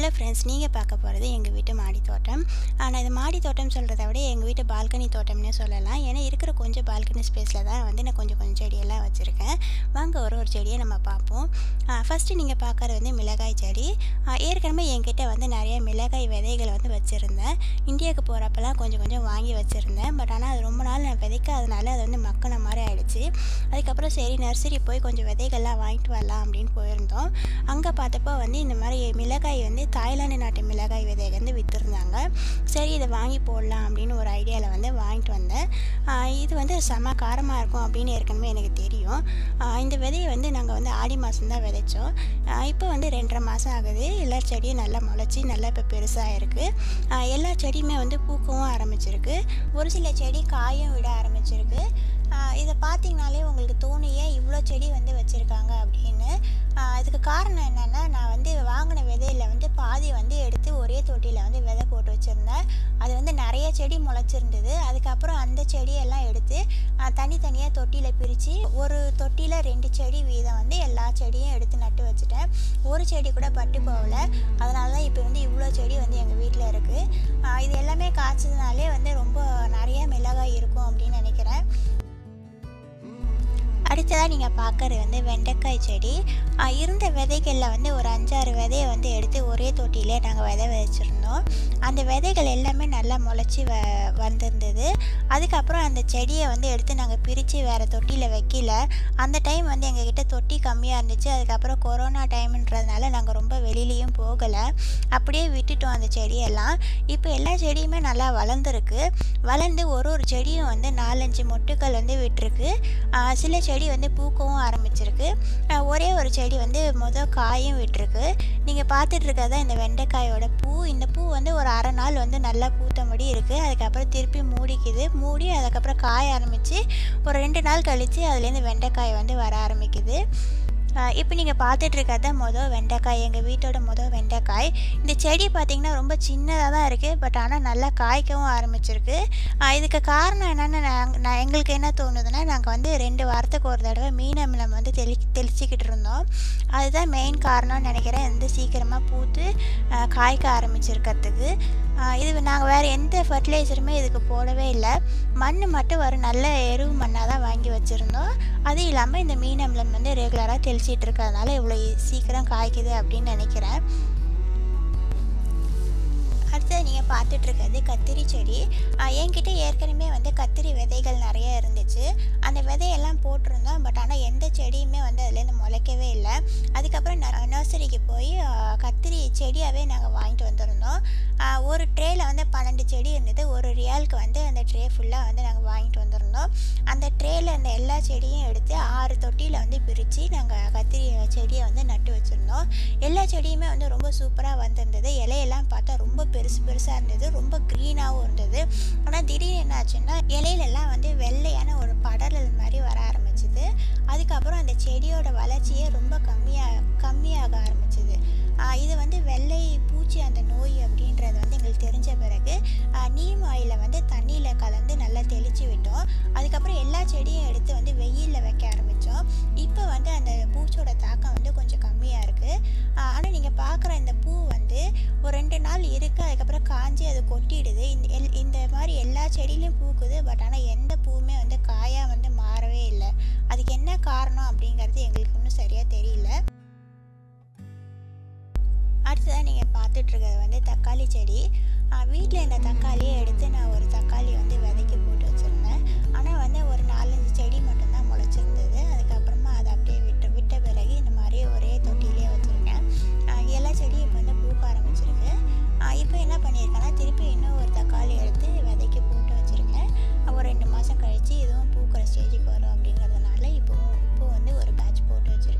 hello friends நீங்கள் பார்க்க போகிறது எங்கள் வீட்டு மாடி தோட்டம் ஆனால் இது மாடி தோட்டம் சொல்கிறத விட எங்கள் வீட்டு பால்கனி தோட்டம்னே சொல்லலாம் ஏன்னா இருக்கிற கொஞ்சம் பால்கனி ஸ்பேஸில் தான் வந்து நான் கொஞ்சம் கொஞ்சம் செடியெல்லாம் வச்சுருக்கேன் வாங்க ஒரு ஒரு செடியை நம்ம பார்ப்போம் ஃபஸ்ட்டு நீங்கள் பார்க்குறது வந்து மிளகாய் செடி ஆ, ஏற்கனவே என்கிட்ட வந்து நிறைய மிளகாய் விதைகள் வந்து வச்சுருந்தேன் இந்தியாவுக்கு போகிறப்பெல்லாம் கொஞ்சம் கொஞ்சம் வாங்கி வச்சுருந்தேன் பட் ஆனால் அது ரொம்ப நாள் நான் விதைக்காதனால அது வந்து மக்கின மாதிரி ஆயிடுச்சு அதுக்கப்புறம் சரி நர்சரி போய் கொஞ்சம் விதைகள்லாம் வாங்கிட்டு வரலாம் அப்படின்னு போயிருந்தோம் அங்கே பார்த்தப்போ வந்து இந்த மாதிரி மிளகாய் வந்து தாய்லாந்து நாட்டு மிளகாய் விதை வந்து விற்றுருந்தாங்க சரி இதை வாங்கி போடலாம் அப்படின்னு ஒரு ஐடியாவில் வந்து வாங்கிட்டு வந்தேன் ஆஹ் இது வந்து செம காரமாக இருக்கும் அப்படின்னு ஏற்கனவே எனக்கு தெரியும் ஆஹ் இந்த விதையை வந்து நாங்கள் வந்து ஆடி மாதம் தான் விதைச்சோம் ஆஹ் இப்போ வந்து ரெண்டரை மாதம் ஆகுது எல்லா செடியும் நல்லா முளைச்சி நல்லா இப்போ பெருசாக இருக்குது எல்லா செடியுமே வந்து பூக்கவும் ஆரம்பிச்சிருக்கு ஒரு சில செடி காயும் விட ஆரம்பிச்சிருக்கு ஆஹ் இதை பார்த்தீங்கனாலே உங்களுக்கு தோணும் ஏன் இவ்வளோ செடி வந்து வச்சுருக்காங்க அப்படின்னு ஆஹ் இதுக்கு காரணம் என்னென்னா நான் வந்து வாங்கின விதையில வந்து பாதி வந்து எடுத்து ஒரே தொட்டியில் வந்து விதை போட்டு வச்சுருந்தேன் அது வந்து நிறைய செடி முளைச்சிருந்தது அதுக்கப்புறம் அந்த செடியெல்லாம் எடுத்து ஆஹ் தனித்தனியாக தொட்டியில் பிரித்து ஒரு தொட்டியில் ரெண்டு செடி வீதம் வந்து எல்லா செடியும் எடுத்து நட்டு வச்சுட்டேன் ஒரு செடி கூட பட்டு போகல அதனால தான் இப்போ வந்து இவ்வளோ செடி வந்து எங்கள் வீட்டில் இருக்குது இது எல்லாமே காய்ச்சதுனாலே வந்து ரொம்ப நிறைய மிளகாய் இருக்கும் அப்படின்னு நினைக்கிறேன் அடுத்ததாக நீங்கள் பார்க்குறது வந்து வெண்டைக்காய் செடி ஆஹ் இருந்த விதைகளில் வந்து ஒரு அஞ்சாறு விதையை வந்து எடுத்து ஒரே தொட்டியிலே நாங்கள் விதை விதைச்சிருந்தோம் அந்த விதைகள் எல்லாமே நல்லா முளைச்சி வ வந்திருந்தது அதுக்கப்புறம் அந்த செடியை வந்து எடுத்து நாங்கள் பிரித்து வேறு தொட்டியில் வைக்கல அந்த டைம் வந்து எங்ககிட்ட தொட்டி கம்மியாக இருந்துச்சு அதுக்கப்புறம் கொரோனா டைம்ன்றதுனால நாங்கள் ரொம்ப வெளியிலையும் போகலை அப்படியே விட்டுட்டோம் அந்த செடியெல்லாம் இப்போ எல்லா செடியுமே நல்லா வளர்ந்துருக்கு வளர்ந்து ஒரு ஒரு செடியும் வந்து நாலஞ்சு மொட்டுக்கள் வந்து விட்டுருக்கு ஆஹ் சில செடி வந்து பூக்கவும் ஆரம்பிச்சிருக்கு ஆஹ் ஒரே ஒரு செடி வந்து மொதல் காயும் விட்டுருக்கு நீங்கள் பார்த்துட்டு இருக்கிறதா இந்த வெண்டைக்காயோட பூ இந்த பூ வந்து ஒரு அரை நாள் வந்து நல்லா பூத்தபடி இருக்குது அதுக்கப்புறம் திருப்பி மூடிக்குது மூடி அதுக்கப்புறம் காய ஆரம்பித்து ஒரு ரெண்டு நாள் கழித்து அதுலேருந்து வெண்டைக்காய் வந்து வர ஆரம்பிக்குது இப்போ நீங்கள் பார்த்துட்டு இருக்கிறத மொதல் வெண்டைக்காய் எங்கள் வீட்டோட மொதல் வெண்டைக்காய் இந்த செடி பார்த்திங்கன்னா ரொம்ப சின்னதாக தான் இருக்குது பட் ஆனால் நல்லா காய்க்கவும் ஆரம்பிச்சிருக்கு ஆஹ் இதுக்கு காரணம் என்னென்னு நாங்கள் நான் எங்களுக்கு என்ன தோணுதுன்னா நாங்கள் வந்து ரெண்டு வாரத்துக்கு ஒரு தடவை மீன் அமிலம் வந்து தெளி தெளிச்சிக்கிட்டு இருந்தோம் அதுதான் மெயின் காரணம்னு நினைக்கிறேன் வந்து சீக்கிரமாக பூத்து ஆஹ் காய்க்க ஆரம்பிச்சிருக்கிறதுக்கு ஆஹ் இது நாங்கள் வேறு எந்த ஃபர்டிலைசருமே இதுக்கு போடவே இல்லை மண் மட்டும் ஒரு நல்ல எருவு மண்ணாக தான் வாங்கி வச்சுருந்தோம் அதுவும் இல்லாமல் இந்த மீன் அமிலம் வந்து ரெகுலராக தெளிச்சிட்டு இருக்கிறதுனால இவ்வளோ சீக்கிரம் காய்க்குது அப்படின்னு நினைக்கிறேன் அடுத்தது நீங்கள் பார்த்துட்டு இருக்கிறது கத்திரி செடி ஆஹ் என்கிட்ட ஏற்கனவே வந்து கத்திரி விதைகள் நிறைய இருந்துச்சு அந்த விதையெல்லாம் போட்டிருந்தோம் பட் ஆனால் எந்த செடியுமே வந்து அதுலேருந்து முளைக்கவே இல்லை அதுக்கப்புறம் நர்சரிக்கு போய் ஆஹ் கத்திரி செடியாகவே நாங்கள் வாங்கிட்டு வந்திருந்தோம் ஆஹ் ஒரு ட்ரேயில் வந்து பன்னெண்டு செடி இருந்தது ஒரு ரியாலுக்கு வந்து அந்த ட்ரே ஃபுல்லாக வந்து நாங்கள் வாங்கிட்டு வந்திருந்தோம் அந்த ட்ரேயில் அந்த எல்லா செடியும் எடுத்து ஆறு தொட்டியில் வந்து பிரித்து நாங்கள் கத்திரி செடியை வந்து நட்டு வச்சுருந்தோம் எல்லா செடியுமே வந்து ரொம்ப சூப்பராக வந்திருந்தது இலையெல்லாம் பார்த்தா ரொம்ப பெருசு பெருசாக இருந்தது ரொம்ப க்ரீனாகவும் இருந்தது ஆனால் திடீர்னு என்ன ஆச்சுன்னா இலையிலெல்லாம் வந்து வெள்ளையான ஒரு படரல் மாதிரி வர ஆரம்பிச்சுது அதுக்கப்புறம் அந்த செடியோட வளர்ச்சியே ரொம்ப கம்மியாக கம்மியாக ஆரம்பிச்சுது ஆஹ் இது வந்து வெள்ளை பூச்சி அந்த நோய் அப்படின்றது வந்து எங்களுக்கு தெரிஞ்ச பிறகு ஆஹ் நீம் ஆயிலை வந்து தண்ணியில் கலந்து நல்லா தெளித்து விட்டோம் அதுக்கப்புறம் எல்லா செடியும் எடுத்து வந்து வெயிலில் வைக்க ஆரம்பித்தோம் இப்போ வந்து அந்த பூச்சோட தாக்கம் வந்து கொஞ்சம் கம்மியாக இருக்குது ஆனால் நீங்கள் பார்க்குற இந்த பூ வந்து ஒரு ரெண்டு நாள் இருக்குது அதுக்கப்புறம் காஞ்சி அது கொட்டிடுது இந்த எல் இந்த மாதிரி எல்லா செடியிலையும் பூக்குது பட் ஆனால் எந்த பூவுமே வந்து காயாக வந்து மாறவே இல்லை அதுக்கு என்ன காரணம் அப்படிங்கிறது எங்களுக்கு இன்னும் சரியாக தெரியல அடுத்ததாக நீங்கள் பார்த்துட்ருக்கிறது வந்து தக்காளி செடி வீட்டில் இந்த தக்காளியை எடுத்து நான் ஒரு தக்காளி வந்து விதைக்கு போட்டு வச்சுருந்தேன் ஆனால் வந்து ஒரு நாலஞ்சு செடி மட்டும்தான் முளைச்சிருந்தது அதுக்கப்புறமா அதை அப்படியே விட்டு விட்ட பிறகு இந்த மாதிரி ஒரே தொட்டிலே வச்சுருக்கேன் ஆஹ் எல்லா செடியும் இப்போ வந்து பூக்க ஆரம்பிச்சிருக்கு ஆஹ் இப்போ என்ன பண்ணியிருக்கேன்னா திருப்பி இன்னும் ஒரு தக்காளி எடுத்து விதைக்கு போட்டு வச்சுருக்கேன் ஒரு ரெண்டு மாதம் கழித்து இதுவும் பூக்கிற ஸ்டேஜுக்கு வரும் அப்படிங்கிறதுனால இப்போ இப்போ வந்து ஒரு பேட்ச் போட்டு வச்சுருக்கேன்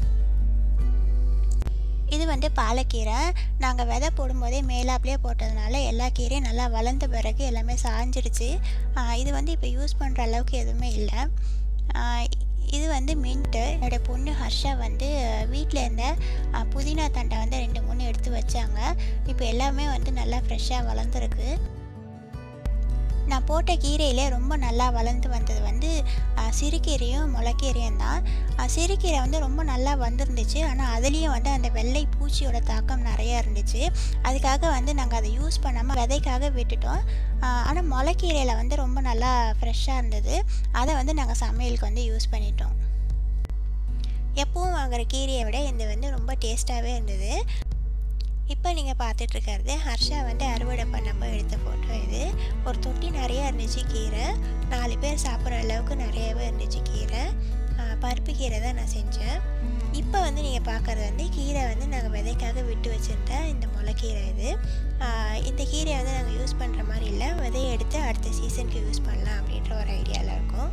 இது வந்து பாலக்கீரை நாங்கள் விதை போடும்போதே மேலாப்லேயே போட்டதுனால எல்லா கீரையும் நல்லா வளர்ந்த பிறகு எல்லாமே சாஞ்சிடுச்சு ஆஹ் இது வந்து இப்போ யூஸ் பண்ணுற அளவுக்கு எதுவுமே இல்லை ஆஹ் இது வந்து மின்ட்டு என்னோட பொண்ணு ஹர்ஷா வந்து வீட்டில் இருந்த ஆஹ் புதினா தண்டை வந்து ரெண்டு மூணு எடுத்து வச்சாங்க இப்போ எல்லாமே வந்து நல்லா ஃப்ரெஷ்ஷாக வளர்ந்துருக்கு நான் போட்ட கீரையிலே ரொம்ப நல்லா வளர்ந்து வந்தது வந்து அஹ், சிறுகீரையும் முளைக்கீரையும் தான் அஹ், சிறுகீரை வந்து ரொம்ப நல்லா வந்திருந்துச்சு ஆனால் அதுலேயும் வந்து அந்த வெள்ளை பூச்சியோட தாக்கம் நிறையா இருந்துச்சு அதுக்காக வந்து நாங்கள் அதை யூஸ் பண்ணாமல் விதைக்காக விட்டுட்டோம் ஆனால் முளைக்கீரையில் வந்து ரொம்ப நல்லா ஃப்ரெஷ்ஷாக இருந்தது அதை வந்து நாங்கள் சமையலுக்கு வந்து யூஸ் பண்ணிட்டோம் எப்பவும் வாங்குற கீரையை விட இது வந்து ரொம்ப டேஸ்ட்டாகவே இருந்தது இப்போ நீங்கள் பார்த்துட்ருக்கிறது ஹர்ஷா வந்து அறுவடை பண்ணப்போ எடுத்த ஃபோட்டோ இது ஒரு தொட்டி நிறையா இருந்துச்சு கீரை நாலு பேர் சாப்பிட்ற அளவுக்கு நிறையவே இருந்துச்சு கீரை ஆஹ் பருப்பு கீரை தான் நான் செஞ்சேன் இப்போ வந்து நீங்கள் பார்க்குறது வந்து கீரை வந்து நாங்கள் விதைக்காக விட்டு வச்சுருந்த இந்த முளைக்கீரை இது ஆஹ் இந்த கீரையை வந்து நாங்கள் யூஸ் பண்ணுற மாதிரி இல்லை விதையை எடுத்து அடுத்த சீசனுக்கு யூஸ் பண்ணலாம் அப்படின்ற ஒரு ஐடியாவில் இருக்கோம்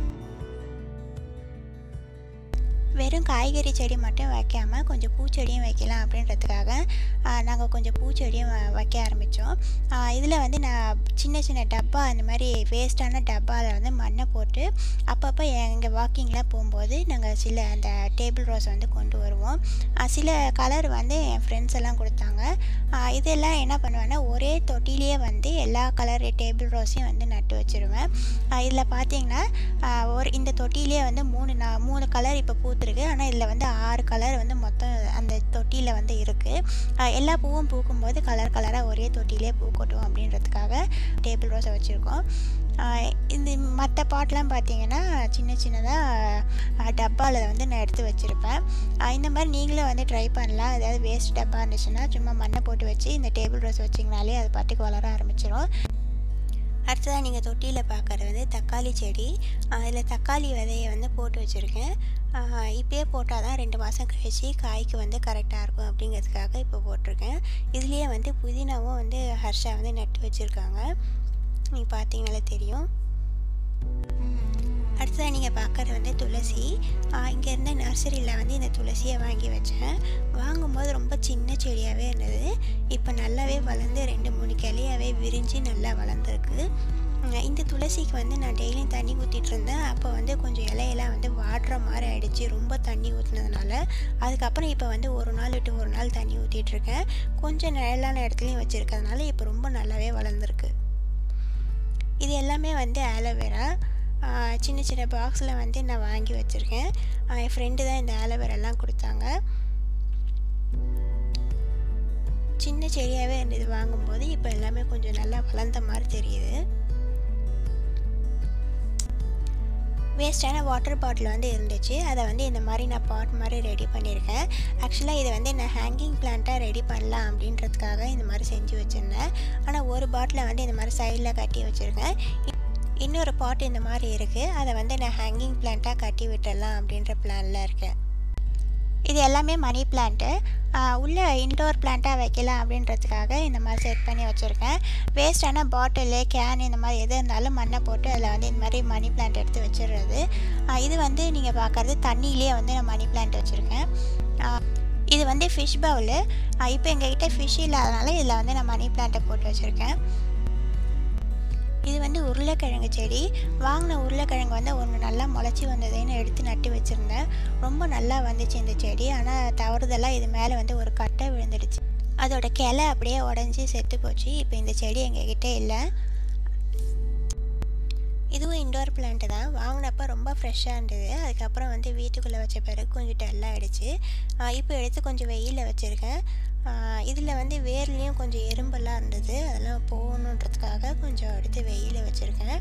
வெறும் காய்கறி செடி மட்டும் வைக்காமல் கொஞ்சம் பூச்செடியும் வைக்கலாம் அப்படின்றதுக்காக நாங்கள் கொஞ்சம் பூச்செடியும் வ- வைக்க ஆரம்பித்தோம் இதில் வந்து நான் சின்ன சின்ன டப்பா இந்த மாதிரி வேஸ்ட்டான டப்பாவில் வந்து மண்ணை போட்டு அப்பப்போ எங்கள் வாக்கிங்லாம் போகும்போது நாங்கள் சில அந்த டேபிள் ரோஸ் வந்து கொண்டு வருவோம் ஆஹ் சில கலர் வந்து என் ஃப்ரெண்ட்ஸ் எல்லாம் கொடுத்தாங்க ஆஹ் இதெல்லாம் என்ன பண்ணுவேன்னா ஒரே தொட்டிலேயே வந்து எல்லா கலர் டேபிள் ரோஸையும் வந்து நட்டு வச்சுருவேன் இதில் பார்த்தீங்கன்னா ஆஹ் ஒரு இந்த தொட்டிலே வந்து மூணு நா மூணு கலர் இப்போ பூத்துருக்கு ஆனால் இதில் வந்து ஆறு கலர் வந்து மொத்தம் அந்த தொட்டியில் வந்து இருக்குது எல்லா பூவும் பூக்கும்போது கலர் கலராக ஒரே தொட்டிலே பூக்கட்டும் அப்படின்றதுக்காக டேபிள் ரோஸை வச்சுருக்கோம் இந்த மற்ற பாட்லாம் பார்த்தீங்கன்னா சின்ன சின்னதாக டப்பாவில் வந்து நான் எடுத்து வச்சுருப்பேன் இந்த மாதிரி நீங்களும் வந்து ட்ரை பண்ணலாம் ஏதாவது வேஸ்ட் டப்பா இருந்துச்சுன்னா சும்மா மண்ணை போட்டு வச்சு இந்த டேபிள் ரோஸ் வச்சிங்கனாலே அது பாட்டுக்கு வளர ஆரம்பிச்சிடும் அடுத்ததாக நீங்கள் தொட்டியில் பார்க்குறது வந்து தக்காளி செடி அதில் தக்காளி விதையை வந்து போட்டு வச்சுருக்கேன் இப்போயே போட்டால் தான் ரெண்டு மாதம் கழிச்சு காய்க்கு வந்து கரெக்டாக இருக்கும் அப்படிங்கிறதுக்காக இப்போ போட்டிருக்கேன் இதுலேயே வந்து புதினாவும் வந்து ஹர்ஷா வந்து நட்டு வச்சுருக்காங்க நீங்கள் பார்த்தீங்கனாலே தெரியும் அடுத்ததாக நீங்கள் பார்க்குறது வந்து துளசி இங்கே இருந்த நர்சரியில் வந்து இந்த துளசியை வாங்கி வச்சேன் வாங்கும்போது ரொம்ப சின்ன செடியாகவே இருந்தது இப்போ நல்லாவே வளர்ந்து ரெண்டு மூணு கிளையாவே விரிஞ்சு நல்லா வளர்ந்துருக்கு உம், இந்த துளசிக்கு வந்து நான் டெய்லியும் தண்ணி ஊற்றிட்டு இருந்தேன் அப்போ வந்து கொஞ்சம் இலையெல்லாம் வந்து வாடுற மாதிரி ஆயிடுச்சு ரொம்ப தண்ணி ஊற்றுனதுனால அதுக்கப்புறம் இப்போ வந்து ஒரு நாள் விட்டு ஒரு நாள் தண்ணி ஊற்றிட்டு இருக்கேன் கொஞ்சம் நிழலான இடத்துலையும் வச்சுருக்கிறதுனால இப்போ ரொம்ப நல்லாவே வளர்ந்துருக்கு இது எல்லாமே வந்து ஆலோவேரா சின்ன சின்ன பாக்ஸில் வந்து நான் வாங்கி வச்சுருக்கேன் என் ஃப்ரெண்டு தான் இந்த ஆலோவேராலாம் கொடுத்தாங்க சின்ன செடியாகவே இருந்தது வாங்கும்போது இப்போ எல்லாமே கொஞ்சம் நல்லா வளர்ந்த மாதிரி தெரியுது வேஸ்டான வாட்டர் பாட்டில் வந்து இருந்துச்சு அதை வந்து இந்த மாதிரி நான் பாட் மாதிரி ரெடி பண்ணியிருக்கேன் ஆக்சுவலாக இதை வந்து நான் ஹேங்கிங் பிளான்ட்டாக ரெடி பண்ணலாம் அப்படின்றதுக்காக இந்த மாதிரி செஞ்சு வச்சுருந்தேன் ஆனால் ஒரு பாட்டிலை வந்து இந்த மாதிரி சைடில் கட்டி வச்சுருக்கேன் இன்னொரு பாட் இந்த மாதிரி இருக்குது அதை வந்து நான் ஹேங்கிங் பிளான்ட்டாக கட்டி விட்டுடலாம் அப்படின்ற பிளானில் இருக்கேன் இது எல்லாமே மணி பிளான்ட்டு உள்ளே இன்டோர் பிளான்ட்டாக வைக்கலாம் அப்படின்றதுக்காக இந்த மாதிரி செட் பண்ணி வச்சுருக்கேன் வேஸ்டான பாட்டிலு கேன் இந்த மாதிரி எது இருந்தாலும் மண்ணை போட்டு அதில் வந்து இந்த மாதிரி மணி பிளான்ட் எடுத்து வச்சிடுறது ஆஹ் இது வந்து நீங்கள் பார்க்குறது தண்ணியிலே வந்து நான் மணி பிளான்ட் வச்சுருக்கேன் ஆஹ் இது வந்து ஃபிஷ் பவுலு இப்போ எங்ககிட்ட ஃபிஷ் இல்லாதனால இதில் வந்து நான் மணி பிளான்ட்டை போட்டு வச்சுருக்கேன் இது வந்து உருளைக்கிழங்கு செடி வாங்கின உருளைக்கிழங்கு வந்து ஒன்று நல்லா முளைச்சி வந்ததுன்னு எடுத்து நட்டு வச்சுருந்தேன் ரொம்ப நல்லா வந்துச்சு இந்த செடி ஆனால் தவறுதெல்லாம் இது மேலே வந்து ஒரு கட்டை விழுந்துடுச்சு அதோட கிளை அப்படியே உடஞ்சி செத்து போச்சு இப்போ இந்த செடி எங்ககிட்ட இல்லை இதுவும் இண்டோர் பிளான்ட்டு தான் வாங்கினப்ப ரொம்ப ஃப்ரெஷ்ஷாக இருந்தது அதுக்கப்புறம் வந்து வீட்டுக்குள்ளே வச்ச பிறகு கொஞ்சம் டல் ஆகிடுச்சு இப்போ எடுத்து கொஞ்சம் வெயிலில் வச்சுருக்கேன் இதில் வந்து வேர்லேயும் கொஞ்சம் எறும்பெல்லாம் இருந்தது அதெல்லாம் போகணுன்றதுக்காக கொஞ்சம் எடுத்து வெயிலில் வச்சுருக்கேன்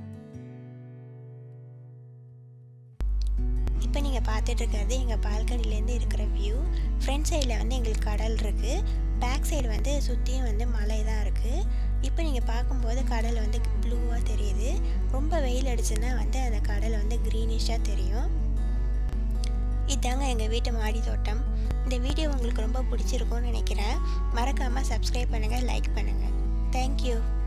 இப்போ நீங்கள் பார்த்துட்டு இருக்கிறது எங்கள் பால்கனிலேருந்து இருக்கிற வியூ ஃப்ரண்ட் சைடில் வந்து எங்களுக்கு கடல் இருக்குது பேக் சைடு வந்து சுற்றியும் வந்து மலை தான் இருக்குது இப்போ நீங்கள் பார்க்கும்போது கடல் வந்து ப்ளூவாக தெரியுது ரொம்ப வெயில் அடிச்சுன்னா வந்து அந்த கடல் வந்து க்ரீனிஷாக தெரியும் இதாங்க எங்கள் வீட்டு மாடி தோட்டம் இந்த வீடியோ உங்களுக்கு ரொம்ப பிடிச்சிருக்கும்னு நினைக்கிறேன் மறக்காமல் சப்ஸ்கிரைப் பண்ணுங்கள் லைக் பண்ணுங்கள் தேங்க்யூ